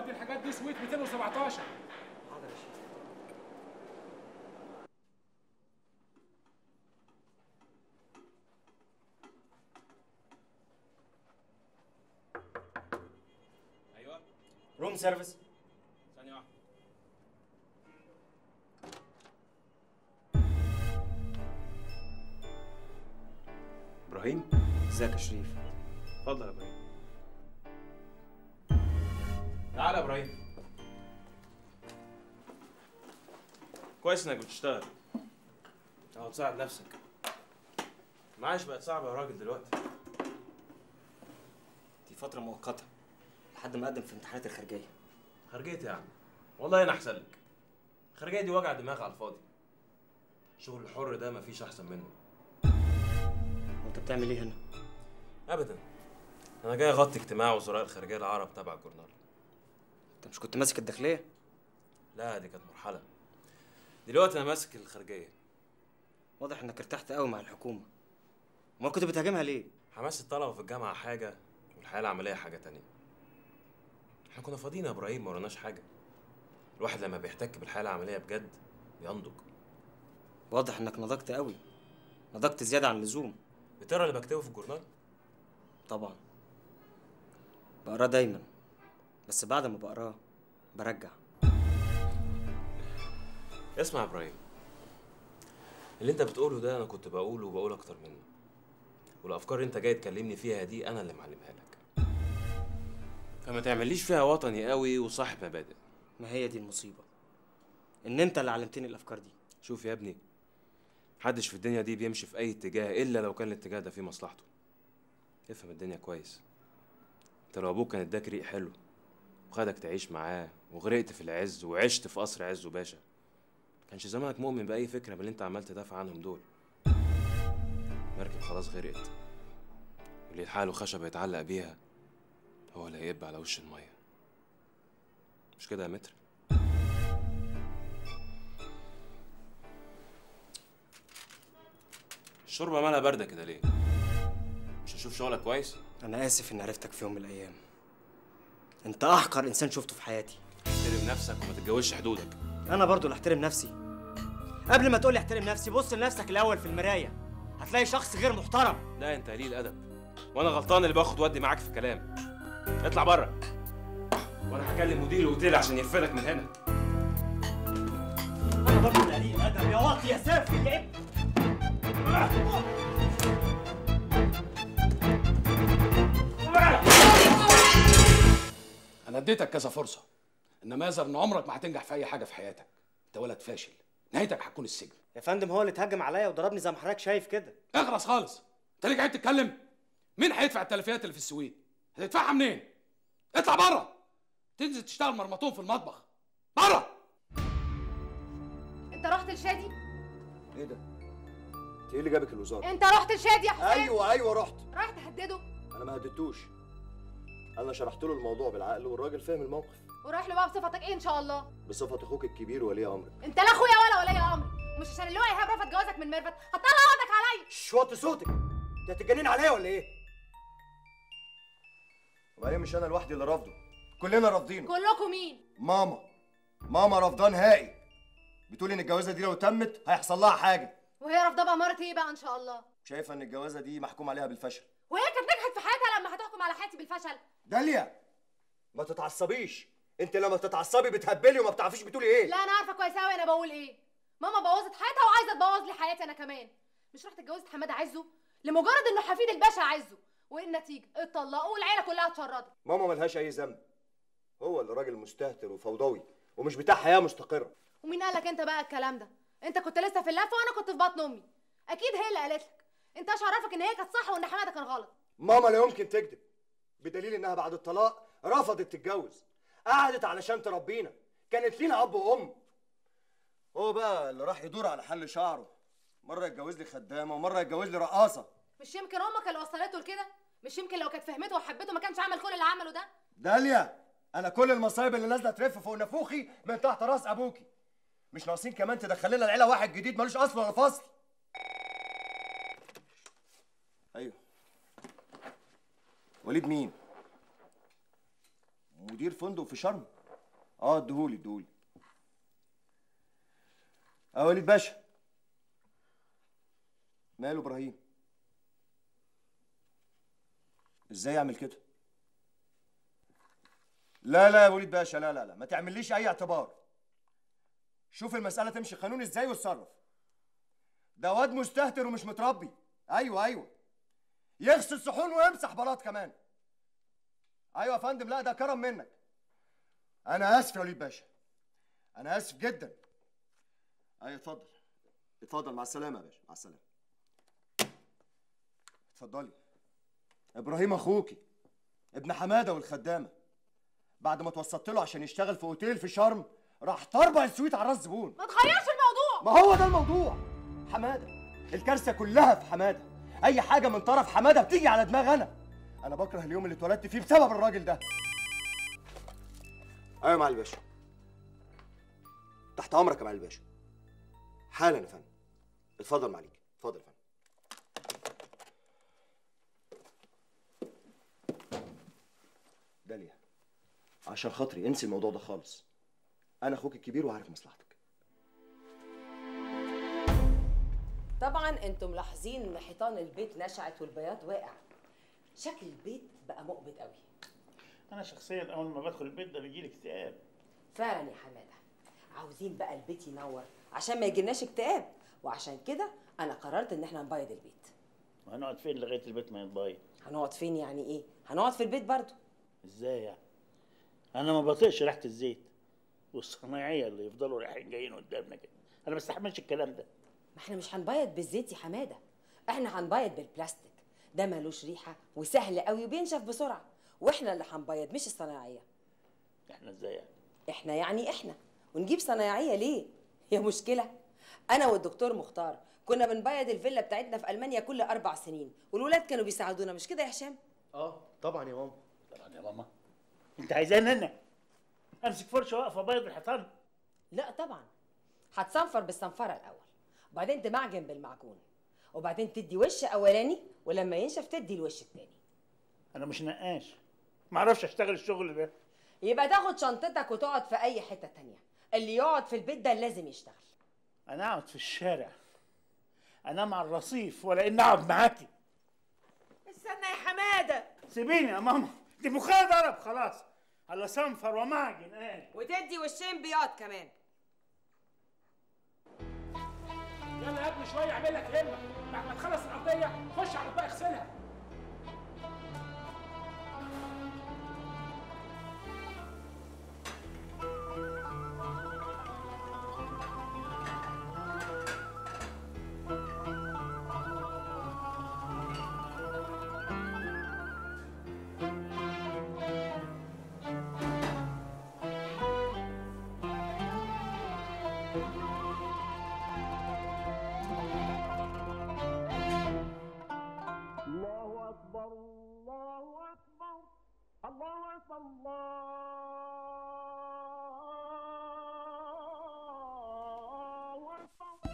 ودي الحاجات دي سويت 217 حاضر يا شيخ ايوه روم سيرفيس ثانيه واحده ابراهيم ازيك يا شريف اتفضل يا ابراهيم تعالى يا ابراهيم كويس انك بتشتغل اهو تساعد نفسك معاش بقت صعبه يا راجل دلوقتي دي فتره مؤقته لحد ما اقدم في امتحانات الخارجيه خرجيت يا عم والله انا احسن لك الخارجيه دي وجع دماغ على الفاضي الشغل الحر ده مفيش احسن منه وانت بتعمل ايه هنا ابدا انا جاي اغطي اجتماع وزراء الخارجيه العرب تبع الجورنال انت مش كنت ماسك الداخليه لا دي كانت مرحله دلوقتي انا ماسك الخارجيه واضح انك ارتحت قوي مع الحكومه امال كنت بتهاجمها ليه حماس الطلبه في الجامعه حاجه والحياه العمليه حاجه تانية احنا كنا فاضيين يا ابراهيم ما وراناش حاجه الواحد لما بيحتك بالحياه العمليه بجد بينضج واضح انك نضجت قوي نضجت زياده عن اللزوم بتقرا اللي بكتبه في الجورنال طبعا بقراه دايما بس بعد ما بقراه برجع اسمع يا ابراهيم اللي انت بتقوله ده انا كنت بقوله وبقول اكتر منه والافكار اللي انت جاي تكلمني فيها دي انا اللي معلمها لك فما تعمليش فيها وطني قوي وصاحب مبادئ ما هي دي المصيبه ان انت اللي علمتني الافكار دي شوف يا ابني محدش في الدنيا دي بيمشي في اي اتجاه الا لو كان الاتجاه ده فيه مصلحته افهم الدنيا كويس انت لو ابوك كان اداك ريق حلو وخدك تعيش معاه وغرقت في العز وعشت في قصر عز وباشا كانش زمانك مؤمن باي فكره من اللي انت عمال تدافع عنهم دول مركب خلاص غرقت واللي يلحق خشبه يتعلق بيها هو اللي هيب على وش الميه مش كده يا متر الشوربه مالها بارده كده ليه مش هشوف شغلك كويس انا اسف اني عرفتك في يوم من الايام انت احقر انسان شفته في حياتي احترم نفسك وما تتجاوزش حدودك انا برضو اللي احترم نفسي قبل ما تقولي احترم نفسي بص لنفسك الاول في المرايه هتلاقي شخص غير محترم لا انت قليل ادب وانا غلطان اللي باخد ودي معاك في الكلام اطلع بره وانا هكلم مدير الاوتيل عشان يرفدك من هنا انا برضو اللي قليل ادب يا واطي يا سافل يا ابني انا اديتك كذا فرصه انما يظهر ان عمرك ما هتنجح في اي حاجه في حياتك انت ولد فاشل نهايتك هتكون السجن يا فندم هو اللي اتهجم عليا وضربني زي ما حضرتك شايف كده اخرس خالص انت ليه قاعد تتكلم مين هيدفع التلفيات اللي في السويد هتدفعها منين اطلع بره تنزل تشتغل مرمطون في المطبخ بره انت رحت لشادي ايه ده؟ انت ايه اللي جابك الوزاره؟ انت رحت لشادي يا حسين ايوه ايوه رحت رايح تهدده انا ما هددتوش انا شرحت له الموضوع بالعقل والراجل فهم الموقف ورايح له بقى بصفتك ايه ان شاء الله بصفة اخوك الكبير وولي امرك انت لا اخويا ولا ولي امر ومش عشان اللي هو ايهاب رفض جوازك من ميرفت هتطلع وعدك عليا شش وطي صوتك انت هتتجنن عليا ولا ايه؟ وبعدين مش انا لوحدي اللي رافضه كلنا رافضينه كلكم مين ماما ماما رافضاه نهائي بتقول ان الجوازه دي لو تمت هيحصل لها حاجه وهي رافضه بقى مرتي ايه بقى ان شاء الله شايفه ان الجوازه دي محكوم عليها بالفشل وهي كانت نجحت في حياتها لما هتحكم على حياتي بالفشل داليا ما تتعصبيش انت لما تتعصبي بتهبلي وما بتعرفيش بتقولي ايه لا انا عارفه كويس قوي انا بقول ايه ماما بوظت حياتها وعايزه تبوظ لي حياتي انا كمان مش رحت اتجوزت حماده عزه لمجرد انه حفيد الباشا عزه وايه النتيجه اتطلقوا والعيله كلها اتشردت ماما ملهاش اي ذنب هو اللي راجل مستهتر وفوضوي ومش بتاع حياه مستقره ومين قال لك انت بقى الكلام ده انت كنت لسه في اللفه وانا كنت في بطن امي اكيد هي اللي قالت لك انت ايش عرفك ان هي كانت صح وان حماده كان غلط ماما لا يمكن تكذب بدليل انها بعد الطلاق رفضت تتجوز قعدت علشان تربينا كانت لينا اب وام هو بقى اللي راح يدور على حل شعره مره يتجوز لي خدامه ومره يتجوز لي رقاصه مش يمكن امك اللي وصلته لكده مش يمكن لو كانت فهمته وحبته ما كانش عمل كل اللي عمله ده داليا انا كل المصايب اللي نازله ترف فوق نافوخي من تحت راس ابوكي مش ناقصين كمان تدخل لنا العيله واحد جديد ملوش اصل ولا فصل ايوه وليد مين مدير فندق في شرم اه اديهولي اديهولي اه وليد باشا ماله ابراهيم ازاي اعمل كده لا لا يا وليد باشا لا لا لا ما تعمليش اي اعتبار شوف المساله تمشي قانون ازاي واتصرف ده واد مستهتر ومش متربي ايوه ايوه يغسل صحون ويمسح بلاط كمان ايوه يا فندم لا ده كرم منك انا اسف يا وليد باشا انا اسف جدا ايوه اتفضل اتفضل مع السلامه يا باشا مع السلامه اتفضلي ابراهيم اخوكي ابن حماده والخدامه بعد ما توسطت له عشان يشتغل في اوتيل في شرم راح طربع السويت على راس زبون ما تغيرش الموضوع ما هو ده الموضوع حماده الكارثه كلها في حماده اي حاجه من طرف حماده بتيجي على دماغ انا انا بكره اليوم اللي اتولدت فيه بسبب الراجل ده ايوه يا معالي الباشا تحت امرك يا معالي الباشا حالا يا فندم اتفضل معاليك اتفضل يا فندم داليا عشان خاطري انسي الموضوع ده خالص انا اخوك الكبير وعارف مصلحتك طبعا انتم ملاحظين ان حيطان البيت نشعت والبياض واقع شكل البيت بقى مقبض قوي انا شخصيا اول ما بدخل البيت ده بيجيلي اكتئاب فعلا يا حماده عاوزين بقى البيت ينور عشان ما يجيلناش اكتئاب وعشان كده انا قررت ان احنا نبيض البيت وهنقعد فين لغايه البيت ما يتبيض هنقعد فين يعني ايه هنقعد في البيت برضو ازاي يعني انا ما بطيقش ريحه الزيت والصنايعيه اللي يفضلوا رايحين جايين قدامنا كده انا ما بستحملش الكلام ده ما احنا مش هنبيض بالزيت يا حماده احنا هنبيض بالبلاستيك ده ملوش ريحه وسهل قوي وبينشف بسرعه واحنا اللي هنبيض مش الصنايعيه احنا ازاي يعني احنا يعني احنا ونجيب صنايعيه ليه هي مشكله انا والدكتور مختار كنا بنبيض الفيلا بتاعتنا في المانيا كل اربع سنين والولاد كانوا بيساعدونا مش كده يا هشام اه طبعا يا ماما طبعا يا ماما انت عايزاني انا امسك فرشه واقف ابيض الحيطان لا طبعا هتصنفر بالصنفره الاول وبعدين تمعجن بالمعجون وبعدين تدي وش اولاني ولما ينشف تدي الوش التاني انا مش نقاش ما اعرفش اشتغل الشغل ده يبقى تاخد شنطتك وتقعد في اي حته تانية اللي يقعد في البيت ده لازم يشتغل انا اقعد في الشارع انام على الرصيف ولا اني اقعد معاكي استنى يا حماده سيبيني يا ماما دي مخها ضرب خلاص على صنفر ومعجن قال وتدي وشين بياض كمان يلا يا ابني شويه اعمل لك همه بعد ما تخلص الارضيه خش على الباقي اغسلها الله اكبر الله اكبر الله اكبر الله اكبر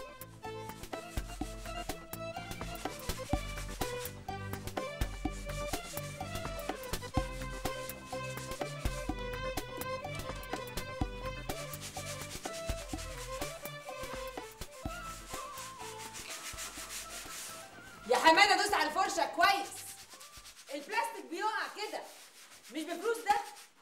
يا حماده دوس على الفرشه كويس البلاستيك بيقع كده مش بفلوس ده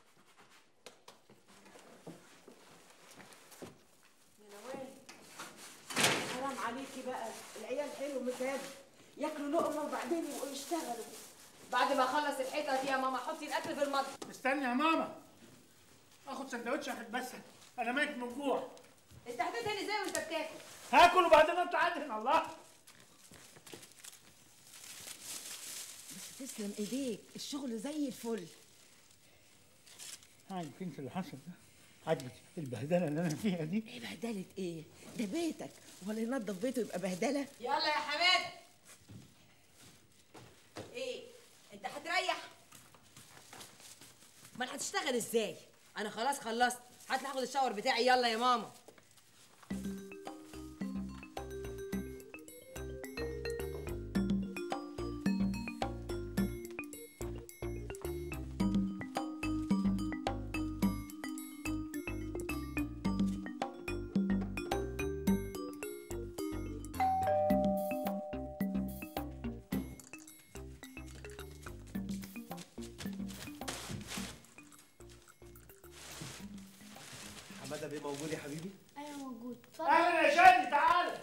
يا نوال حرام عليكي بقى العيال حلو مثال ياكلوا لقمه وبعدين يبقوا يشتغلوا بعد ما اخلص الحيطه دي يا ماما حطي الاكل في المطبخ استني يا ماما اخد سندوتش واحد بس انا ميت من جوع انت هتدهن ازاي وانت بتاكل هاكل وبعدين اطلع ادهن الله تسلم ايديك الشغل زي الفل عاجبك انت اللي حصل ده عاجبك البهدله اللي انا فيها دي ايه بهدله ايه ده بيتك ولا ينظف بيته يبقى بهدله يلا يا حماده ايه انت هتريح امال هتشتغل ازاي انا خلاص خلصت هات هاخد الشاور بتاعي يلا يا ماما بيه موجود يا حبيبي ايوه موجود اتفضل اهلا يا شادي تعالى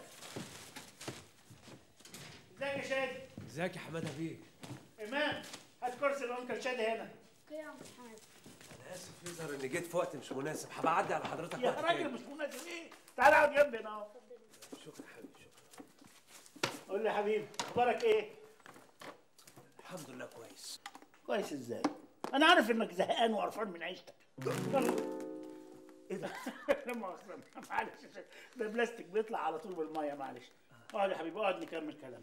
ازيك يا شادي ازيك يا حماده بيه امام هات كرسي الانكل شادي هنا اوكي يا عم محمد انا اسف يظهر اني جيت في وقت مش مناسب هبقى اعدي على حضرتك يا وقت راجل تاني مش مناسب ايه تعالى اقعد جنبي هنا اهو شكرا يا حبيبي شكرا قول لي يا حبيبي اخبارك ايه الحمد لله كويس كويس ازاي انا عارف انك زهقان وقرفان من عيشتك ايه ده لا مؤاخذة معلش ده بلاستيك بيطلع على طول بالميه معلش اقعد يا حبيبي اقعد نكمل كلام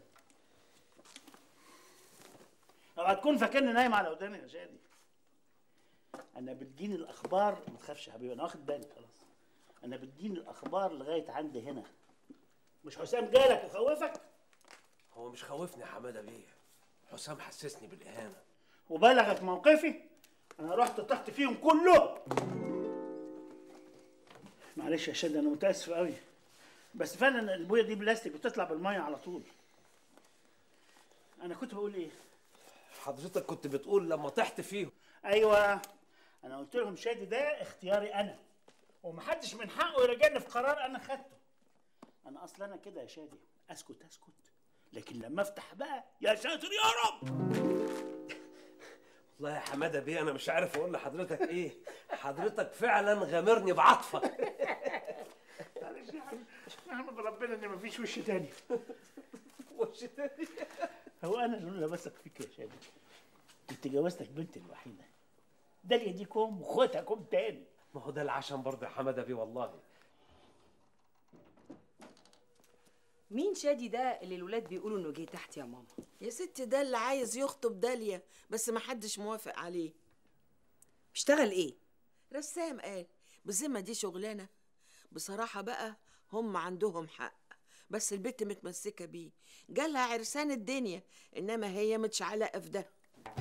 اوعى تكون فاكرني نايم على وداني يا شادي انا بتجيني الاخبار ما تخافش يا حبيبي انا واخد بالي خلاص انا بتجيني الاخبار لغايه عندي هنا مش حسام جالك وخوفك هو مش خوفني يا حماده بيه حسام حسسني بالاهانه وبلغك موقفي انا رحت طحت فيهم كلهم معلش يا شادي انا متاسف قوي بس فعلا البويه دي بلاستيك بتطلع بالميه على طول انا كنت بقول ايه حضرتك كنت بتقول لما طحت فيهم ايوه انا قلت لهم شادي ده اختياري انا ومحدش من حقه يراجعني في قرار انا خدته انا اصلا انا كده يا شادي اسكت اسكت لكن لما افتح بقى يا ساتر يا رب والله يا حماده بيه انا مش عارف اقول لحضرتك ايه حضرتك فعلا غامرني بعطفك معلش يا حبيبي احمد ربنا ان مفيش وش تاني وش تاني هو انا اللي بثق فيك يا شادي كنت جوزتك بنتي الوحيده داليا دي كوم واخواتها كوم تاني ما هو ده العشم برضه يا حماده بيه والله مين شادي ده اللي الولاد بيقولوا انه جه تحت يا ماما يا ستي ده اللي عايز يخطب داليا بس ما حدش موافق عليه بيشتغل ايه رسام قال بالذمة دي شغلانة بصراحة بقى هم عندهم حق بس البت متمسكة بيه جالها عرسان الدنيا إنما هي متشعلقة في ده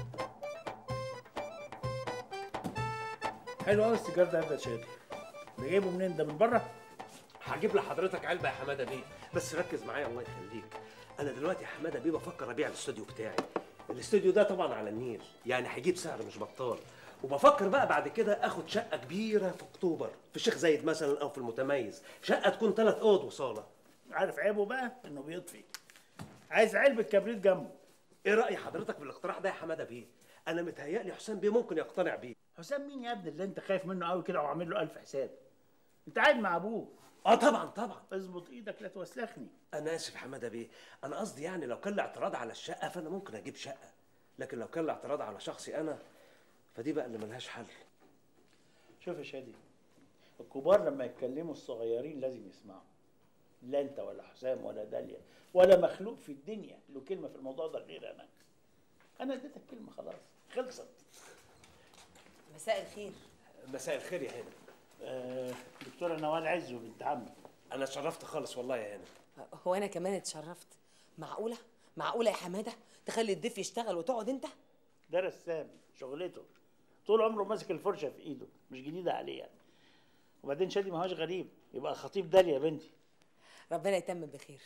حلو قوي السيجار ده يا شادي ده جايبه منين ده من بره هجيب لحضرتك علبه يا حماده بيه بس ركز معايا الله يخليك انا دلوقتي يا حماده بيه بفكر ابيع الاستوديو بتاعي الاستوديو ده طبعا على النيل يعني هيجيب سعر مش بطال وبفكر بقى بعد كده اخد شقه كبيره في اكتوبر في الشيخ زايد مثلا او في المتميز شقه تكون ثلاث اوض وصاله عارف عيبه بقى انه بيطفي عايز علبه كبريت جنبه ايه راي حضرتك في الاقتراح ده يا حماده بيه انا متهيألي حسام بيه ممكن يقتنع بيه حسام مين يا ابني اللي انت خايف منه قوي كده وعامل له الف حساب انت قاعد مع ابوه اه طبعا طبعا اظبط ايدك لا توسخني انا اسف يا حماده بيه انا قصدي يعني لو كان الاعتراض على الشقه فانا ممكن اجيب شقه لكن لو كان الاعتراض على شخصي انا فدي بقى اللي ملهاش حل شوف يا شادي الكبار لما يتكلموا الصغيرين لازم يسمعوا لا انت ولا حسام ولا داليا ولا مخلوق في الدنيا له كلمه في الموضوع ده غير انا انا اديتك كلمه خلاص خلصت مساء الخير مساء الخير يا هانم آه دكتوره نوال عزو بنت عمي انا اتشرفت خالص والله يا هانم هو انا كمان اتشرفت معقوله معقوله يا حماده تخلي الضيف يشتغل وتقعد انت ده رسام شغلته طول عمره ماسك الفرشه في ايده مش جديده عليه يعني وبعدين شادي ما هوش غريب يبقى خطيب داليا بنتي ربنا يتمم بخير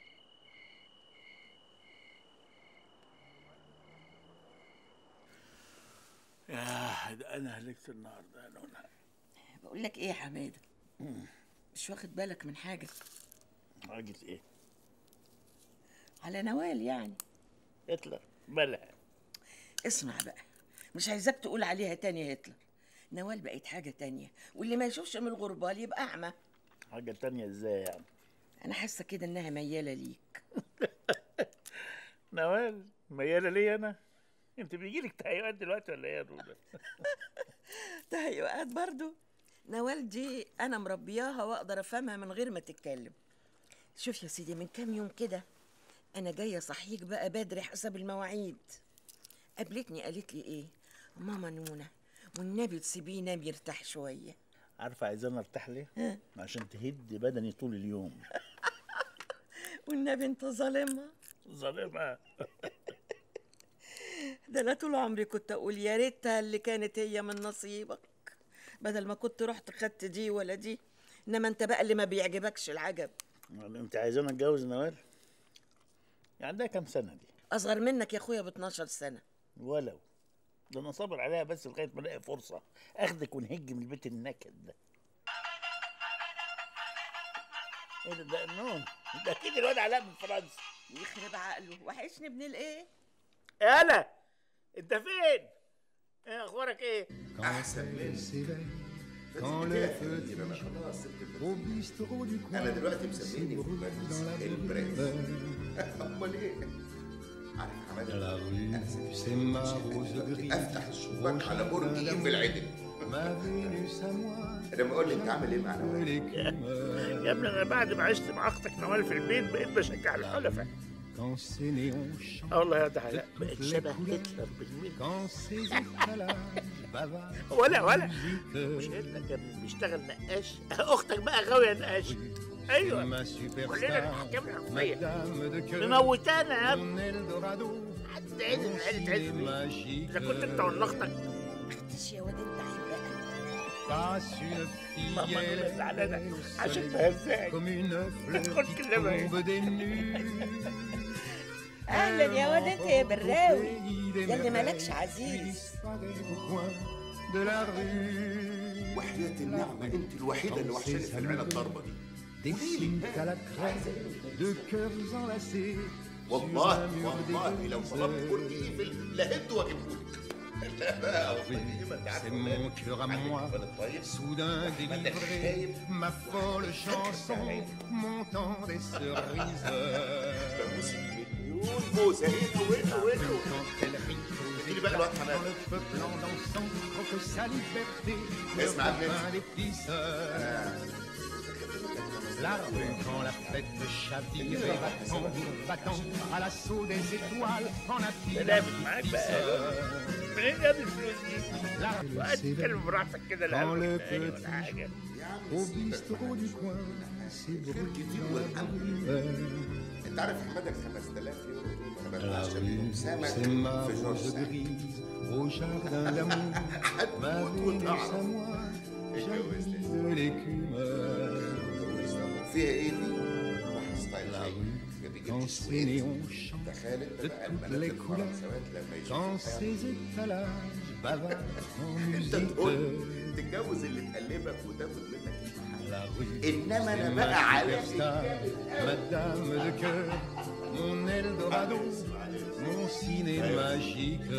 ياه ده انا هلكت النهارده يا نونا بقول لك إيه يا حمادة مش واخد بالك من حاجة حاجه ايه على نوال يعني هتلر بلا اسمع بقى مش عايزاك تقول عليها تاني هتلر نوال بقت حاجة تانية واللي ما يشوفش من الغربال يبقى أعمى حاجه تانية ازاي يعني أنا حاسة كده إنها ميالة ليك نوال مياله ليا انا انت بيجيلك تهيؤات دلوقتي ولا ايه يا نونا تهيؤات برضو نوال دي أنا مربياها وأقدر أفهمها من غير ما تتكلم شوف يا سيدي من كام يوم كده أنا جاية صحيك بقى بدري حسب المواعيد قابلتني قالت لي إيه ماما نونة والنبي تسيبيه ينام يرتاح شوية عارفه عايزانا ارتاح ليه ها. عشان تهد بدني طول اليوم والنبي انت ظالمها ظالمها ده انا طول عمري كنت اقول يا ريتها اللي كانت هي من نصيبك بدل ما كنت رحت خدت دي ولا دي انما انت بقى اللي ما بيعجبكش العجب يعني انت عايزانا اتجوز نوال يعني عندها كام سنه دي اصغر منك يا اخويا ب 12 سنه ولو ده انا صابر عليها بس لغايه ما الاقي فرصه اخدك ونهج من البيت النكد ده ايه ده ده النوم ده اكيد الواد علاء من فرنسا يخرب عقله وحشني ابن الايه يالا انت فين؟ ايه اخبارك ايه؟ احسن مني quand le feu au bistrot du coin انا دلوقتي مسميني في باريس البرنس امال ايه؟ عارف حماده انا c'est ma rose grise افتح الشباك على برج ايفل عدل ma Vénus à moi لما اقول لي انت عامل ايه مع نوال؟ يا ابني انا بعد ما عشت مع اختك نوال في البيت بقيت بشجع الحلفاء quand ces néons chantent اه والله يا ده علاء بقيت شبه هتلر بالملي quand ces étalages bavards ولا ولا مش هتلر كان بيشتغل نقاش اختك بقى غاويه نقاش ايوه ma كلنا superstar بنحكم الحرفيه Dame de cœur مموتانا يا ابني mon Eldorado حد عدل من عيله عز magique اذا كنت انت ولا اختك اختش يا واد انت عيب بقى passe une fille ماما elle انا زعلانه est عشان soleil تهزقك comme une fleur تدخل qui كلمة tombe des nues اهلا يا واد انت يا براوي يا اللي مالكش عزيز disparaît au coin de la rue وحياة النعمة انت الوحيدة اللي وحشاني في العيلة الضربة دي Dessine à la craie de cœurs enlacés والله والله لو طلبت برج ايفل لهد واجيبهولك لا بقى والله ما انت عارف C'est mon cœur à moi, soudain délivré, ma folle chanson montant des cerises. ببوسك مليون بوسة هنا وهنا وهنا Quand elle rit aux اديني بقى الوقت éclats, حماد quand le peuple en dansant croque sa liberté, اسمع le الناس. pain d'épices. La rue quand la fête chavire et va tambour battant à l'assaut des étoiles en appui لعبت معاك بقى منين جاب الفلوس دي؟ وقت تتكلم براحتك كده لا Quand le قلب ولا حاجه Au bistrot du coin, c'est brûlé dans la rue. انت عارف حمادك 5000 يورو انا La ببقى rue, سمك c'est ma في جورج rose سعد grise, au jardin d'amour, ma Vénus à moi, jaillit de l'écume. فيها ايه دي؟ واحد ستايل La شيك rue, جابي quand جبت ces سويت néons chantent تخيل انت de بقى toutes البنات les couleurs, الفرنساوات لما quand يشوفوا ces étalages bavardent en انت تقول musique. تتجوز اللي تقلبك وتاخد منك La rue, انما c'est انا ma بقى علاء superstar, ma dame de cœur, mon Eldorado, mon ciné magique.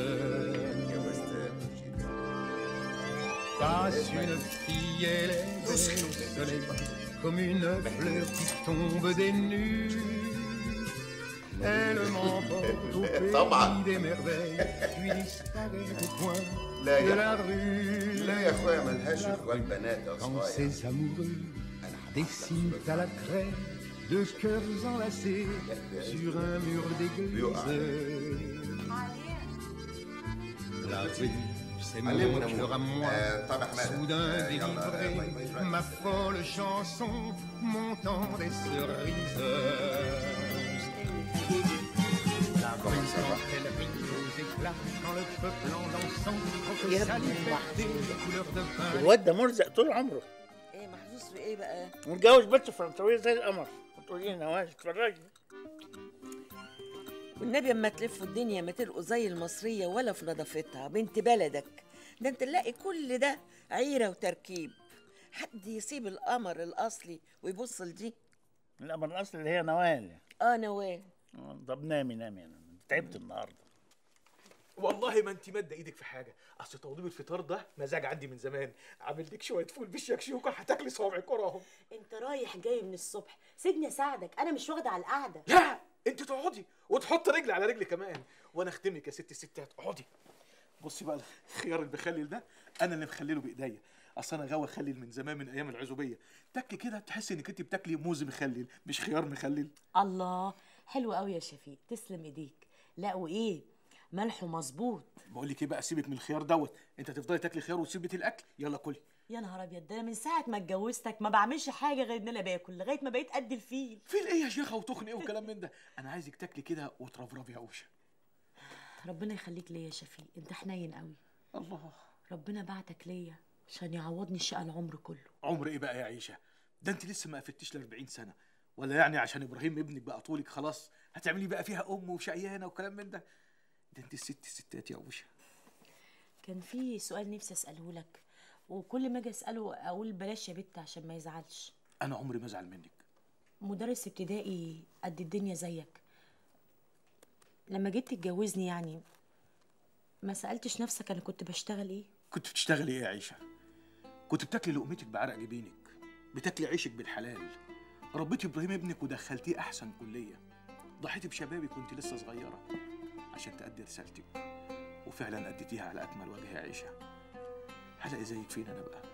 Passe une fille, elle est belle au soleil, comme une fleur qui tombe des nues. Elle m'emporte au pays des merveilles, puis disparaît au coin لا de يا la rue. لا يا اخويا ملهاش اخوات بنات يا Quand صغير ces amoureux dessinent à la craie de cœurs enlacés sur un mur d'église. La rue, c'est mon علمنا cœur à moi, آه، طب احمد soudain آه، يلا آه، باي délivré, باي باي. ma folle chanson montant des cerises. La rue, quand elle rit aux éclats, quand le peuple en dansant croque يا sa ابني liberté, couleur de pain. الواد ده مرزق طول عمره ايه محظوظ في ايه بقى متجوز بنت فرنسويه زي القمر وتقولي لي نواش اتفرجي والنبي اما تلفوا الدنيا ما تلقوا زي المصريه ولا في نظافتها بنت بلدك ده انت تلاقي كل ده عيره وتركيب حد يسيب القمر الاصلي ويبص لدي القمر الاصلي اللي هي نوال اه نوال آه، طب نامي نامي انا تعبت النهارده والله ما انت ماده ايدك في حاجه اصل توضيب الفطار ده مزاج عندي من زمان عامل لك شويه فول بالشكشوكه هتاكلي صوابعك وراهم انت رايح جاي من الصبح سيبني اساعدك انا مش واخده على القعده لا انت تقعدي وتحط رجل على رجل كمان وانا اختمك يا ست الستات اقعدي بصي بقى الخيار المخلل ده انا اللي مخلله بايديا اصل انا غاوي اخلل من زمان من ايام العزوبيه تك كده تحسي انك انت بتاكلي موز مخلل مش خيار مخلل الله حلو قوي يا شفيق تسلم ايديك لا وايه ملحه مظبوط بقول لك ايه بقى سيبك من الخيار دوت انت تفضلي تاكلي خيار وتسيبي الاكل يلا كلي يا نهار ابيض ده أنا من ساعه ما اتجوزتك ما بعملش حاجه غير ان انا باكل لغايه ما بقيت قد الفيل فين ايه يا شيخه وتخن ايه وكلام من ده انا عايزك تاكلي كده وترفرفي يا اوشه ربنا يخليك ليا يا شفيق انت حنين قوي الله ربنا بعتك ليا عشان يعوضني شقى العمر كله عمر ايه بقى يا عيشه ده انت لسه ما قفتيش ل 40 سنه ولا يعني عشان ابراهيم ابنك بقى طولك خلاص هتعملي بقى فيها ام وشقيانه وكلام من ده ده انت الست الستات يا اوشه كان في سؤال نفسي اساله لك وكل ما اجي اساله اقول بلاش يا بت عشان ما يزعلش انا عمري ما ازعل منك مدرس ابتدائي قد الدنيا زيك لما جيت تتجوزني يعني ما سألتش نفسك أنا كنت بشتغل إيه؟ كنت بتشتغلي ايه يا عيشه كنت بتاكلي لقمتك بعرق جبينك بتاكلي عيشك بالحلال ربيتي ابراهيم ابنك ودخلتيه احسن كليه ضحيتي بشبابك وانت لسه صغيره عشان تأدي رسالتك وفعلا اديتيها على اكمل وجه يا عيشه هلاقي زيك فين انا بقى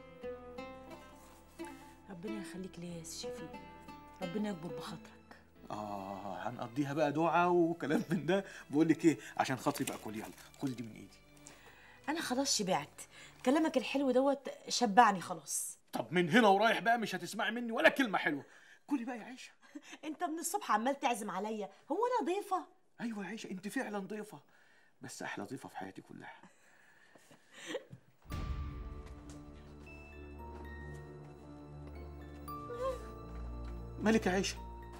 ربنا يخليك ليا يا سي شفيق ربنا يكبر بخاطرك اه هنقضيها بقى دعاء وكلام من ده بقول لك ايه عشان خاطري بقى كل يلا خدي دي من ايدي أنا خلاص شبعت كلامك الحلو دوت شبعني خلاص طب من هنا ورايح بقى مش هتسمعي مني ولا كلمه حلوه كلي بقى يا عيشه أنت من الصبح عمال تعزم عليا هو أنا ضيفة؟ ايوه يا عيشه انت فعلا ضيفه بس احلى ضيفه في حياتي كلها مالك يا عيشه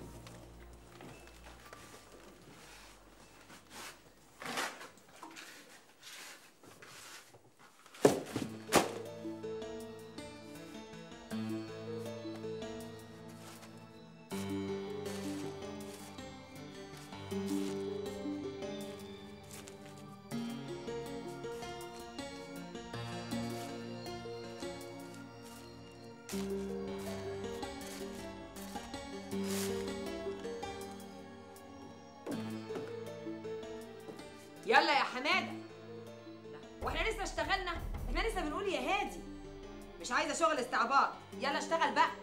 يلا يا حماده واحنا لسه اشتغلنا احنا لسه بنقول يا هادي مش عايزه شغل استعباط يلا اشتغل بقى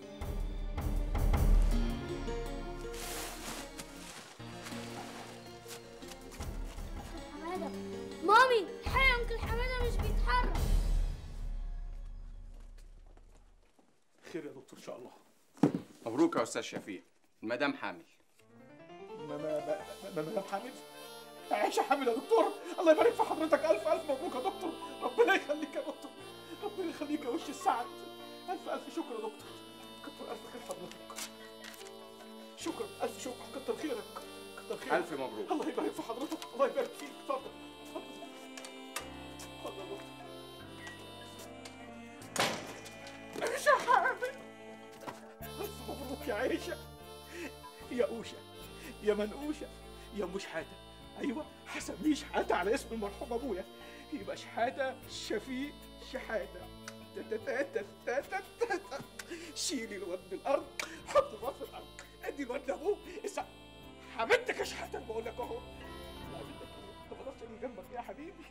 حماده مامي الحقيقة انكل حماده مش بيتحرك خير يا دكتور ان شاء الله مبروك يا استاذ شفيق المدام حامل ما ما ما ما ما حامل عيشه حامل يا دكتور الله يبارك في حضرتك الف الف مبروك يا دكتور ربنا يخليك يا دكتور ربنا يخليك يا وش السعد الف الف شكر يا دكتور كتر الف خير حضرتك شكرا الف شكر كتر خيرك كتر خيرك ألف مبروك. الله يبارك في حضرتك الله يبارك فيك اتفضل اتفضل اتفضل يا دكتور عيشه حامل الف مبروك يا عيشه يا اوشه يا منقوشه يا ام شحاته ايوه حسميه شحاته على اسم المرحوم ابويا يبقى شحاته شفيق شحاته تتتتتتتت. شيلي الواد من الارض حط الواد في الارض ادي الواد لابوه اسا حمدتك يا شحاته بقول لك اهو لا بدك ايه ما اقدرش اجي جنبك يا حبيبي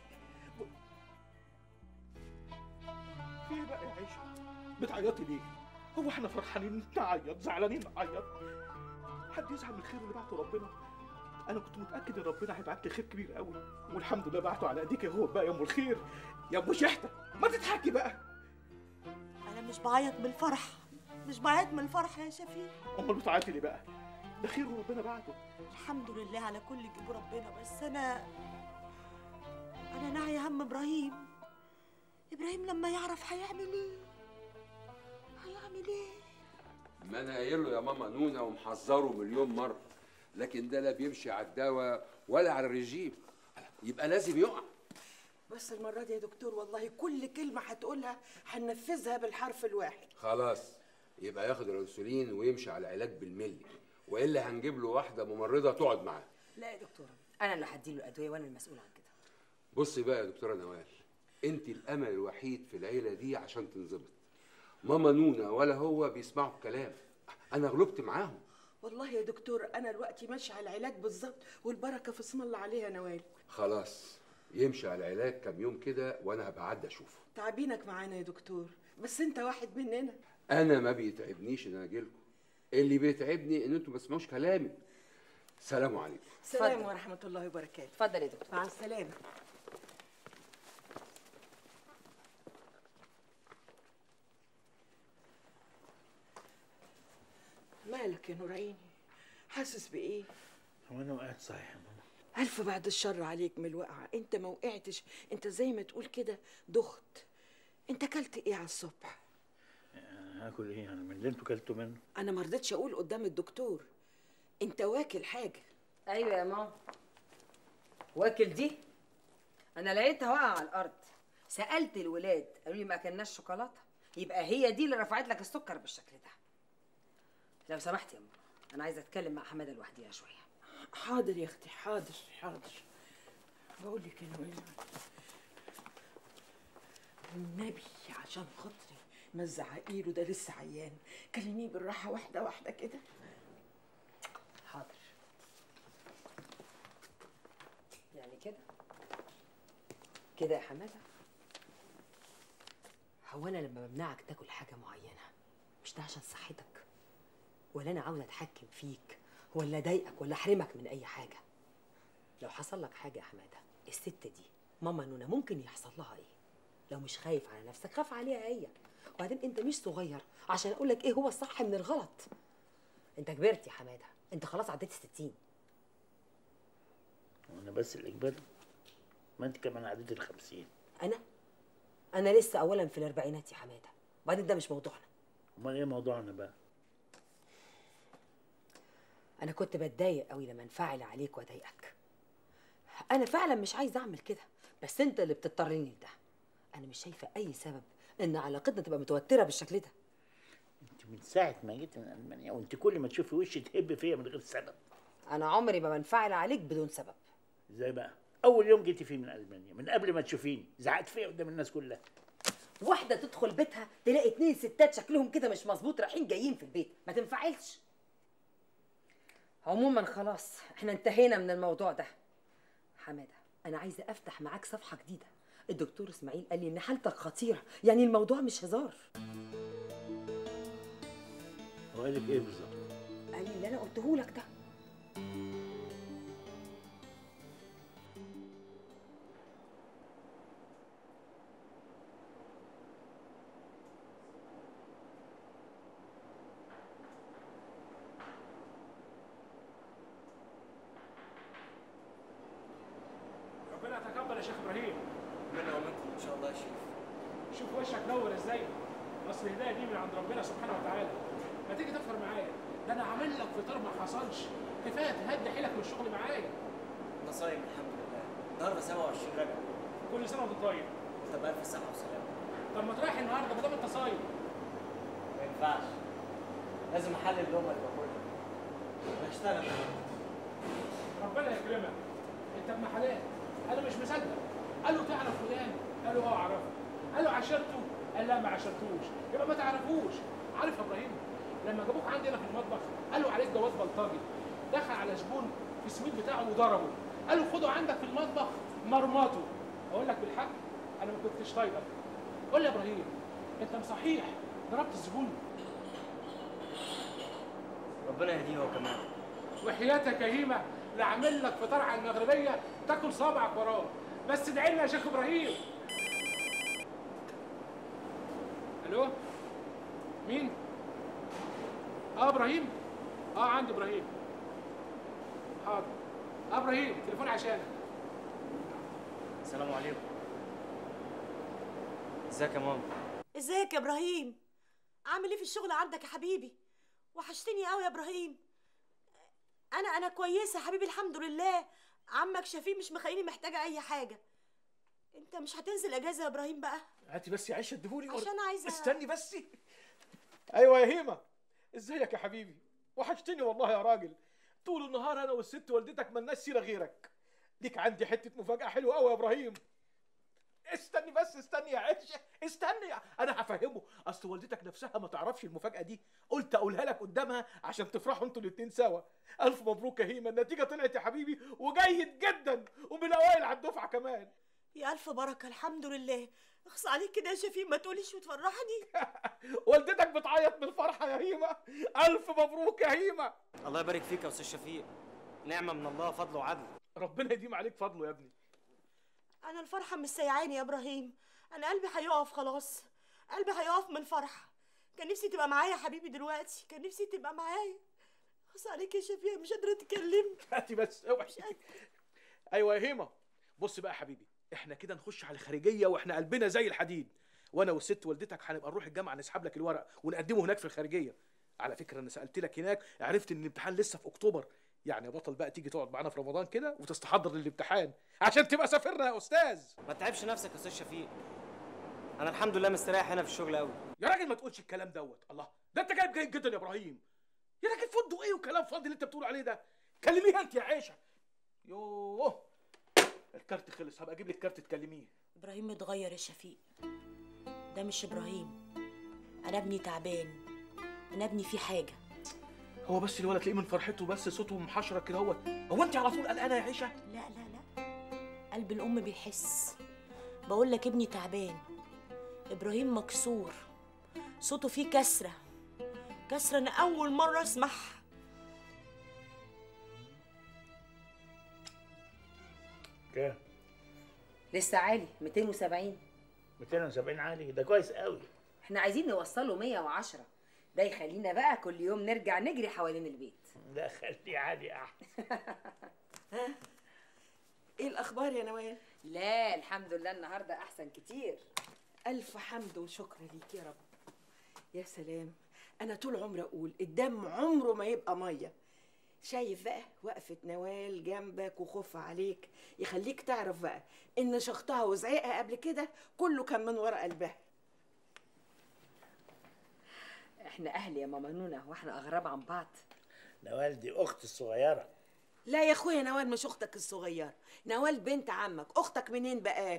في ايه بقى يا عيشه بتعيطي ليه هو احنا فرحانين نعيط زعلانين نعيط حد يزعل من الخير اللي بعته ربنا انا كنت متاكد ان ربنا هيبعت لي خير كبير قوي والحمد لله بعته على ايديك هو بقى يا ام الخير يا ام شحته ما تضحكي بقى انا مش بعيط من الفرح مش بعيط من الفرح يا شفيق امال بتعيطي ليه بقى ده خير وربنا بعته الحمد لله على كل جيب ربنا بس انا انا ناعي هم ابراهيم ابراهيم لما يعرف هيعمل ايه هيعمل ايه ما انا قايل له يا ماما نونه ومحذره مليون مره لكن ده لا بيمشي على الدواء ولا على الرجيم يبقى لازم يقع بس المرة دي يا دكتور والله كل كلمة هتقولها هننفذها بالحرف الواحد خلاص يبقى ياخد الانسولين ويمشي على العلاج بالملي والا هنجيب له واحده ممرضه تقعد معاه لا يا دكتوره انا اللي هديله الادويه وانا المسؤول عن كده بصي بقى يا دكتوره نوال انت الامل الوحيد في العيله دي عشان تنظبط ماما نونه ولا هو بيسمعوا الكلام انا غلبت معاهم والله يا دكتور انا دلوقتي ماشي على العلاج بالظبط والبركة في اسم الله عليها يا نوال خلاص يمشي على العلاج كام يوم كده وانا هبقى اعدي اشوفه تعبينك معانا يا دكتور بس انت واحد مننا انا ما بيتعبنيش ان اجي لكم اللي بيتعبني ان انتوا ما تسمعوش كلامي سلام عليكم سلام اتفضل. ورحمة الله وبركاته اتفضل يا دكتور مع السلامة مالك يا نور عيني حاسس بايه هو انا وقعت صحيح يا ماما الف بعد الشر عليك من الوقعه انت ما وقعتش انت زي ما تقول كده دخت انت اكلت ايه على الصبح هاكل ايه انا من اللي انتوا كلتوا منه انا ما رضيتش اقول قدام الدكتور انت واكل حاجه ايوه يا ماما واكل دي انا لقيتها واقعه على الارض سالت الولاد قالوا لي ما اكلناش شوكولاته يبقى هي دي اللي رفعت لك السكر بالشكل ده لو سمحت يا ماما انا عايزه اتكلم مع حماده لوحديها شويه حاضر يا اختي حاضر حاضر بقول لك انا وين النبي عشان خاطري ما تزعقيله ده لسه عيان كلميه بالراحه واحده واحده كده حاضر يعني كده كده يا حماده هو انا لما بمنعك تاكل حاجه معينه مش ده عشان صحتك ولا انا عاوزه اتحكم فيك ولا اضايقك ولا احرمك من اي حاجه لو حصل لك حاجه يا حماده الست دي ماما نونا ممكن يحصل لها ايه لو مش خايف على نفسك خاف عليها هي وبعدين انت مش صغير عشان اقول لك ايه هو الصح من الغلط انت كبرت يا حماده انت خلاص عديت الستين وانا بس اللي كبرت ما انت كمان عديت ال 50 انا انا لسه اولا في الاربعينات يا حماده وبعدين ده مش موضوعنا امال ايه موضوعنا بقى انا كنت بتضايق قوي لما انفعل عليك واضايقك انا فعلا مش عايزه اعمل كده بس انت اللي بتضطرني لده انا مش شايفه اي سبب ان علاقتنا تبقى متوتره بالشكل ده انت من ساعه ما جيت من المانيا وانت كل ما تشوفي وشي تهب فيا من غير سبب انا عمري ما بنفعل عليك بدون سبب ازاي بقى اول يوم جيتي فيه من المانيا من قبل ما تشوفيني زعقت فيا قدام الناس كلها واحده تدخل بيتها تلاقي اتنين ستات شكلهم كده مش مظبوط رايحين جايين في البيت ما تنفعلش عموما خلاص احنا انتهينا من الموضوع ده حماده انا عايزه افتح معاك صفحه جديده الدكتور اسماعيل قال لي ان حالتك خطيره يعني الموضوع مش هزار هو قال لك ايه بالظبط قال لي اللي انا قلته لك ده ربنا يتقبل يا شيخ ابراهيم منا ومنكم ان شاء الله يا شيخ شوف وشك نور ازاي اصل الهدايه دي من عند ربنا سبحانه وتعالى ما تيجي تفطر معايا ده انا عامل لك فطار ما حصلش كفايه تهدي حيلك من الشغل معايا انا صايم الحمد لله النهارده 27 رجب كل سنه وانت طيب طب الف صحه وسلامه طب ما تريح النهارده ما دام انت صايم ما ينفعش لازم احلل اللقمه اللي باكلها بشتغل ربنا يكرمك انت ابن حلال انا مش مصدق قال له تعرف فلان قال له اه اعرفه قال له عاشرته قال لا ما عاشرتوش يبقى ما تعرفوش عارف يا ابراهيم لما جابوك عندي هنا في المطبخ قالوا عليك جواز بلطجي دخل على زبون في السويت بتاعه وضربه قال له خده عندك في المطبخ مرمطه اقول لك بالحق انا ما كنتش طايقك قول لي يا ابراهيم انت صحيح ضربت الزبون ربنا يهديه هو كمان وحياتك يا هيمه لاعمل لك فطار على المغربيه تاكل صابعك وراه بس ادعي لنا يا شيخ ابراهيم الو مين اه ابراهيم اه عندي ابراهيم حاضر اه ابراهيم تليفون عشانك السلام عليكم ازيك يا ماما ازيك يا ابراهيم عامل ايه في الشغل عندك يا حبيبي وحشتني قوي يا ابراهيم انا انا كويسه يا حبيبي الحمد لله عمك شفيق مش مخليني محتاجه اي حاجه انت مش هتنزل اجازه يا ابراهيم بقى هاتي بس يا عيشه اديهولي عشان عايزة- استني بس ايوه يا هيمه ازيك يا حبيبي وحشتني والله يا راجل طول النهار انا والست والدتك ملناش سيره غيرك ليك عندي حته مفاجاه حلوه قوي يا ابراهيم استني بس استني يا عيشه استني انا هفهمه اصل والدتك نفسها ما تعرفش المفاجاه دي قلت اقولها لك قدامها عشان تفرحوا انتوا الاتنين سوا الف مبروك يا هيمه النتيجه طلعت يا حبيبي وجيد جدا ومن الاوائل على الدفعه كمان يا الف بركه الحمد لله اخص عليك كده يا شفيق ما تقوليش وتفرحني والدتك بتعيط من الفرحه يا هيمه الف مبروك يا هيمه الله يبارك فيك يا استاذ شفيق نعمه من الله فضل وعدل ربنا يديم عليك فضله يا ابني انا الفرحه مش سيعاني يا ابراهيم انا قلبي هيقف خلاص قلبي هيقف من الفرحه كان نفسي تبقى معايا يا حبيبي دلوقتي كان نفسي تبقى معايا خص عليك يا شفيق مش قادره اتكلم هاتي بس اوعي ايوه يا هيمه بص بقى يا حبيبي احنا كده نخش على الخارجيه واحنا قلبنا زي الحديد وانا والست والدتك هنبقى نروح الجامعه نسحب لك الورق ونقدمه هناك في الخارجيه على فكره انا سالت لك هناك عرفت ان الامتحان لسه في اكتوبر يعني يا بطل بقى تيجي تقعد معانا في رمضان كده وتستحضر للامتحان عشان تبقى سافرنا يا استاذ ما تتعبش نفسك يا استاذ شفيق انا الحمد لله مستريح هنا في الشغل قوي يا راجل ما تقولش الكلام دوت الله ده انت جايب جيد جدا يا ابراهيم يا راجل فندق ايه وكلام فاضي اللي انت بتقول عليه ده كلميها انت يا عيشه يوه الكارت خلص هبقى اجيب لك كارت تكلميه ابراهيم متغير يا شفيق ده مش ابراهيم انا ابني تعبان انا ابني فيه حاجه هو بس الولد تلاقيه من فرحته بس صوته محشرك كده هو هو انت على طول قلقانه يا عيشه لا لا لا قلب الام بيحس بقول لك ابني تعبان ابراهيم مكسور صوته فيه كسره كسره انا اول مره اسمعها كام لسه عالي 270 270 عالي ده كويس قوي احنا عايزين نوصله 110 ده يخلينا بقى كل يوم نرجع نجري حوالين البيت لا خليه عالي احسن ايه الاخبار يا نوال لا الحمد لله النهارده احسن كتير الف حمد وشكر ليك يا رب يا سلام انا طول عمري اقول الدم عمره ما يبقى ميه شايف بقى وقفة نوال جنبك وخوفها عليك يخليك تعرف بقى ان شخطها وزعيقها قبل كده كله كان من ورا قلبها احنا اهل يا ماما نونا واحنا اغراب عن بعض نوال دي اختي الصغيره لا يا اخويا نوال مش اختك الصغيره نوال بنت عمك اختك منين بقى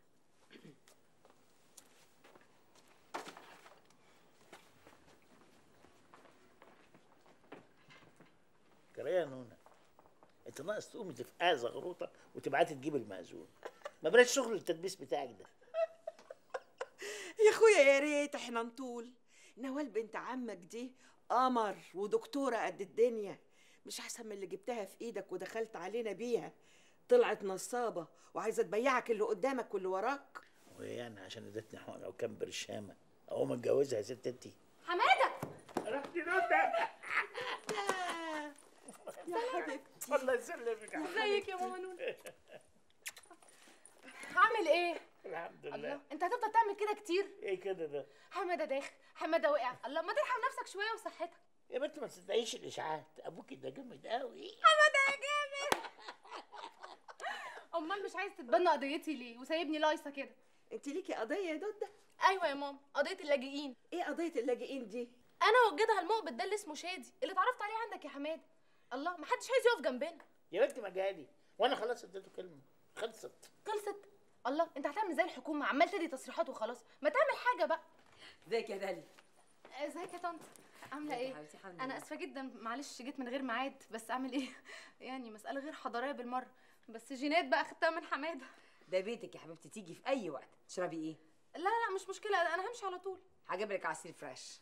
كريه يا نونا انت ناقص تقومي تفقعي زغروطه وتبعتي تجيب المأذون ما بلاش شغل التدبيس بتاعك ده يا اخويا يا ريت احنا نطول نوال بنت عمك دي قمر ودكتورة قد الدنيا مش احسن من اللي جبتها في ايدك ودخلت علينا بيها طلعت نصابة وعايزة تبيعك اللي قدامك واللي وراك وهي يعني عشان ادتني حقن او كام برشامه اقوم اتجوزها يا ست انتي حماده رحتي نونا يا حبيبتي الله يسلمك يا ازيك يا ماما نونا هعمل ايه الحمد الله لله انت هتفضل تعمل كده كتير ايه كده ده حماده داخل حماده وقع الله ما ترحم نفسك شويه وصحتك يا بنت ما تصدقيش الاشاعات ابوكي ده جامد قوي حماده يا جامد امال مش عايز تتبنى قضيتي ليه وسايبني لايصه كده انت ليكي قضية يا دودة ايوه يا ماما قضيه اللاجئين ايه قضية اللاجئين دي انا وجدها المقبض ده اللي اسمه شادي اللي اتعرفت عليه عندك يا حماده الله ما حدش عايز يقف جنبنا يا بنت ما جالي وانا خلاص اديته كلمه خلصت خلصت الله انت هتعمل زي الحكومه عمال تدي تصريحات وخلاص ما تعمل حاجه بقى ازيك يا دالي ازيك يا طنط عامله ازيك يا ايه حبيبتي؟ الحمد انا لله. اسفه جدا معلش جيت من غير ميعاد بس اعمل ايه يعني مساله غير حضاريه بالمره بس جينات بقى اخدتها من حماده ده بيتك يا حبيبتي تيجي في اي وقت تشربي ايه لا لا مش مشكله انا همشي على طول هجيب لك عصير فريش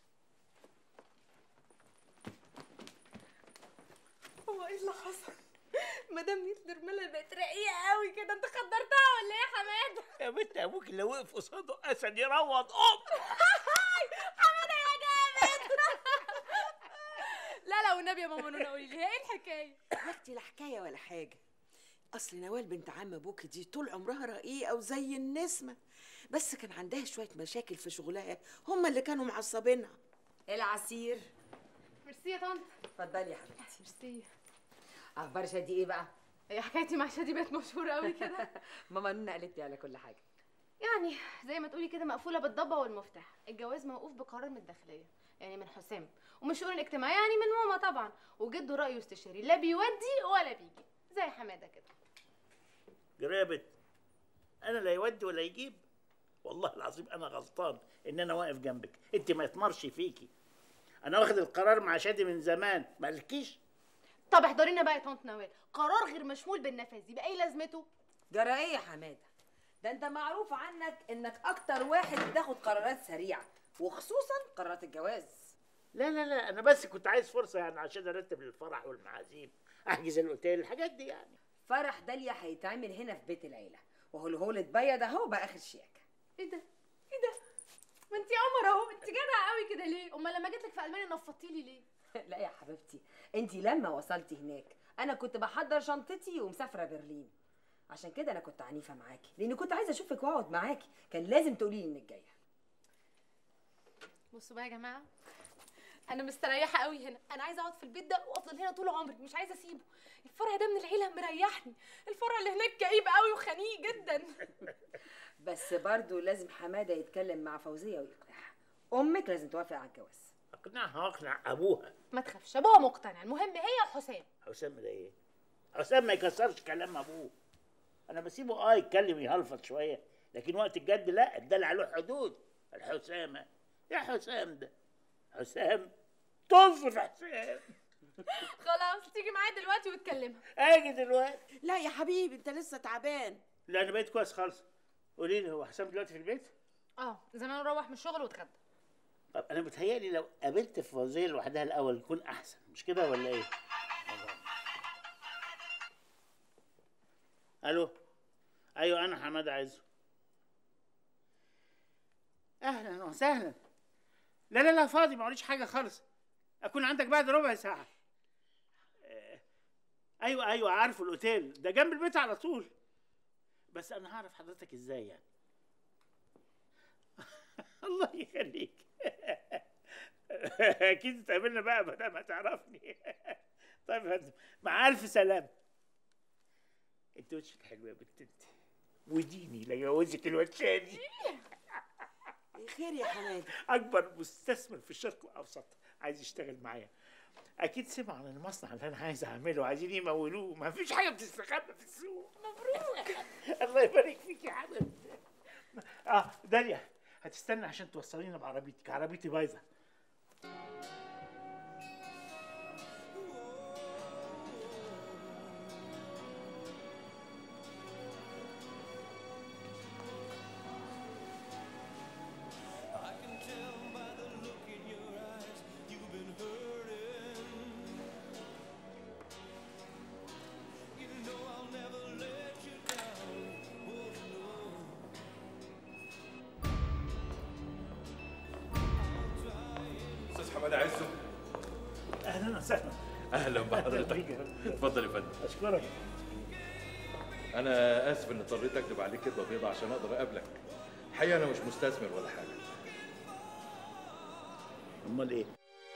هو ايه اللي حصل مدام ميت نرمله بقت رقيقه قوي كده انت خدرتها ولا ايه يا حماده يا بنت ابوك اللي وقف قصاده اسد يروض ام حماده يا جامد لا لا والنبي يا ماما نونا قولي لي هي ايه الحكايه يا اختي لا حكاية ولا حاجة اصل نوال بنت عم ابوكي دي طول عمرها رقيقة وزي النسمة بس كان عندها شوية مشاكل في شغلها هما اللي كانوا معصبينها العصير ميرسي يا طنط اتفضلي يا حبيبتي ميرسي اخبار شادي ايه بقى هي حكايتي مع شادي بقت مشهوره قوي كده ماما نونا قالت لي على كل حاجه يعني زي ما تقولي كده مقفوله بالضبه والمفتاح الجواز موقوف بقرار من الداخليه يعني من حسام ومن الشؤون الاجتماعيه يعني من ماما طبعا وجده رايه استشاري لا بيودي ولا بيجي زي حماده كده جرابت انا لا يودي ولا يجيب والله العظيم انا غلطان ان انا واقف جنبك انت ما يتمرش فيكي انا واخد القرار مع شادي من زمان مالكيش طب احضرينا بقى يا طنط نوال قرار غير مشمول بالنفاذ يبقى ايه لازمته جرى ايه يا حماده ده انت معروف عنك انك اكتر واحد بتاخد قرارات سريعه وخصوصا قرارات الجواز لا لا لا انا بس كنت عايز فرصه يعني عشان ارتب الفرح والمعازيم احجز الاوتيل الحاجات دي يعني فرح داليا هيتعمل هنا في بيت العيله وهو الهول اتبيض اهو بقى اخر شياكه ايه ده ايه ده ما انت قمر اهو انت جدعه قوي كده ليه امال لما جيت لك في المانيا نفضتي لي ليه لا يا حبيبتي انت لما وصلتي هناك انا كنت بحضر شنطتي ومسافره برلين عشان كده انا كنت عنيفه معاكي لاني كنت عايزه اشوفك واقعد معاكي كان لازم تقولي لي انك جايه بصوا بقى يا جماعه انا مستريحه قوي هنا انا عايزه اقعد في البيت ده وافضل هنا طول عمري مش عايزه اسيبه الفرع ده من العيله مريحني الفرع اللي هناك كئيب قوي وخنيق جدا بس برضو لازم حماده يتكلم مع فوزيه ويقنعها امك لازم توافق على الجواز اقنعها واقنع ابوها ما تخافش ابوها مقتنع المهم هي وحسام حسام ده ايه؟ حسام ما يكسرش كلام ابوه انا بسيبه اه يتكلم يهلفط شويه لكن وقت الجد لا الدلع له حدود الحسامه يا حسام ده حسام طز في حسام خلاص تيجي معايا دلوقتي وتكلمها اجي دلوقتي لا يا حبيبي انت لسه تعبان لا انا بقيت كويس خالص قولي لي هو حسام دلوقتي في البيت؟ اه زمان روح من الشغل واتغدى طب انا متهيألي لو قابلت فوزيه لوحدها الاول يكون احسن مش كده ولا ايه؟ الو ايوه انا حماده عزو اهلا وسهلا لا لا لا فاضي ما وريش حاجه خالص اكون عندك بعد ربع ساعه آه، ايوه ايوه عارفه الاوتيل ده جنب البيت على طول بس انا هعرف حضرتك ازاي يعني الله يخليك اكيد اتقابلنا بقى ما دام هتعرفني طيب يا فندم مع الف سلامه انت وشك حلو يا بنت انت وديني لا جوزك الوشاني خير يا حماده اكبر مستثمر في الشرق الاوسط عايز يشتغل معايا اكيد سمع عن المصنع اللي انا عايز اعمله عايزين يمولوه ما فيش حاجه بتستخبى في السوق مبروك الله يبارك فيك يا حبيبتي اه داليا هتستنى عشان توصلينا بعربيتك عربيتي بايظه استاذ حماده عزو اهلا وسهلا اهلا بحضرتك بيك يا فندم. اتفضل يا فندم اشكرك انا اسف ان اضطريت اكتب عليك كدبه بيضه عشان اقدر اقابلك الحقيقه انا مش مستثمر ولا حاجه امال ايه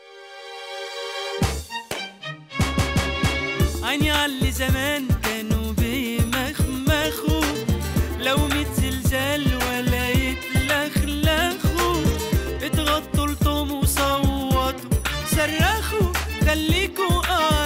عيني عاللي زمان كانوا بيمخمخوا لو ميت زلزال ولا يتلخلخوا اتغطوا لطم وصوتوا صرخوا خليكوا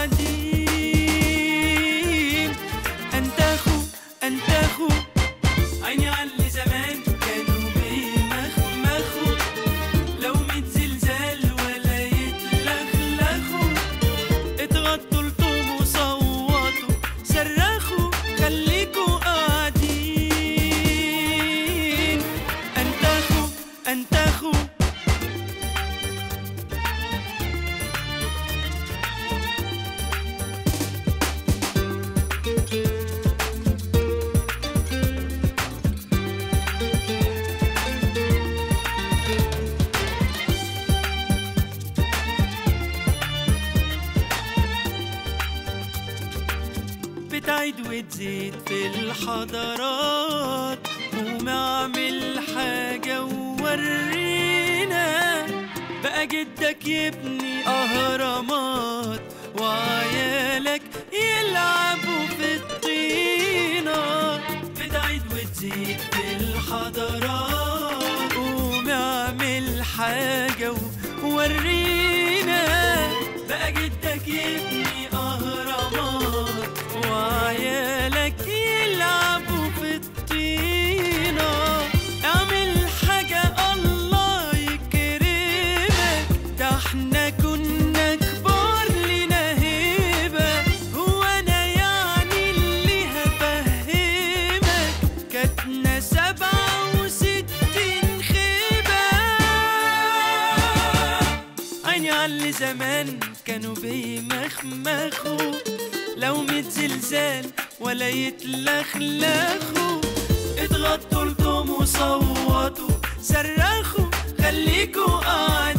قاعدين انتخوا انتخوا عيني عاللي زمان كانوا بيمخمخوا لو ميت زلزال ولا يتلخلخوا اتغطوا لطم وصوتوا صرخوا خليكوا قاعدين انتخوا انتخوا بتعيد وتزيد في الحضارات قوم اعمل حاجة وورينا بقى جدك يبني أهرامات وعيالك يلعبوا في الطينة بتعيد وتزيد في الحضارات قوم اعمل حاجة وورينا بقى جدك يبني أهرامات وعيالك يلعبوا في الطينة اعمل حاجة الله يكرمك ده احنا كنا كبار لنا هيبة هو انا يعني اللي هفهمك كاتنا سبعة وستين خيبة عيني عاللي زمان كانوا بيمخمخوا لو ميت زلزال ولا يتلخلخوا اتغطوا لطم وصوتوا صرخوا خليكوا قاعدين